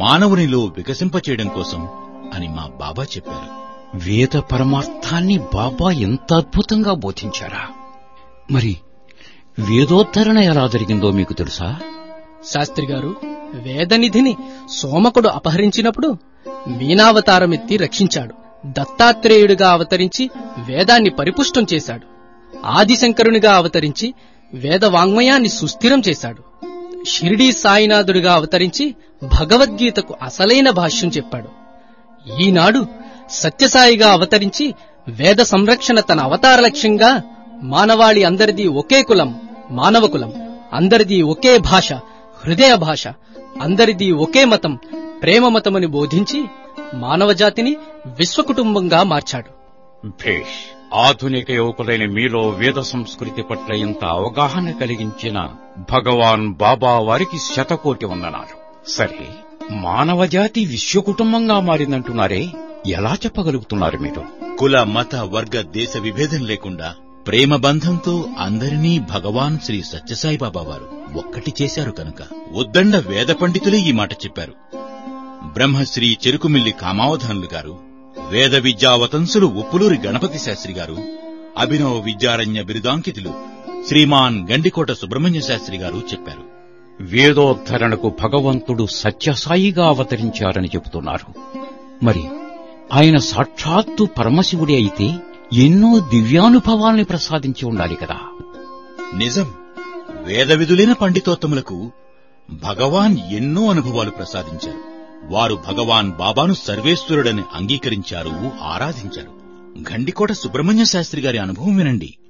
మానవునిలో వికసింపచేయడం కోసం అని మా బాబా చెప్పారు వేద పరమార్థాన్ని బాబా ఎంత అద్భుతంగా బోధించారా మరి వేదోద్ధరణ ఎలా జరిగిందో మీకు తెలుసా శాస్త్రి గారు వేదనిధిని సోమకుడు అపహరించినప్పుడు మీనావతారమెత్తి రక్షించాడు దత్తాత్రేయుడిగా అవతరించి వేదాన్ని పరిపుష్టం చేశాడు ఆదిశంకరునిగా అవతరించి వేద వాంగ్మయాన్ని సుస్థిరం చేశాడు షిరిడీ సాయినాథుడిగా అవతరించి భగవద్గీతకు అసలైన భాష్యం చెప్పాడు ఈనాడు సత్యసాయిగా అవతరించి వేద సంరక్షణ తన అవతార లక్ష్యంగా మానవాళి అందరిది ఒకే కులం మానవ కులం అందరిది ఒకే భాష హృదయ భాష అందరిది ఒకే మతం ప్రేమ మతమని బోధించి మానవజాతిని విశ్వకుటుంబంగా మార్చాడు భేష్ ఆధునిక యువకులైన మీలో వేద సంస్కృతి పట్ల ఇంత అవగాహన కలిగించిన భగవాన్ బాబా వారికి శతకోటి వందనాలు సరే మానవజాతి విశ్వకుటుంబంగా మారిందంటున్నారే ఎలా చెప్పగలుగుతున్నారు మీరు కుల మత వర్గ దేశ విభేదం లేకుండా ప్రేమ బంధంతో అందరినీ భగవాన్ శ్రీ సత్యసాయి బాబా వారు ఒక్కటి చేశారు కనుక ఉద్దండ వేద పండితులే ఈ మాట చెప్పారు బ్రహ్మశ్రీ చెరుకుమిల్లి కామావధానులు గారు వేద విద్యావతంసులు ఉప్పులూరి గణపతి శాస్త్రి గారు అభినవ విద్యారణ్య బిరుదాంకితులు శ్రీమాన్ గండికోట సుబ్రహ్మణ్య శాస్త్రి గారు చెప్పారు వేదోద్ధరణకు భగవంతుడు సత్యసాయిగా అవతరించారని చెబుతున్నారు మరి ఆయన సాక్షాత్తు పరమశివుడే అయితే ఎన్నో దివ్యానుభవాల్ని ప్రసాదించి ఉండాలి కదా నిజం వేద విధులైన పండితోత్తములకు భగవాన్ ఎన్నో అనుభవాలు ప్రసాదించారు వారు భగవాన్ బాబాను సర్వేశ్వరుడని అంగీకరించారు ఆరాధించారు గండికోట సుబ్రహ్మణ్య శాస్త్రి గారి అనుభవం వినండి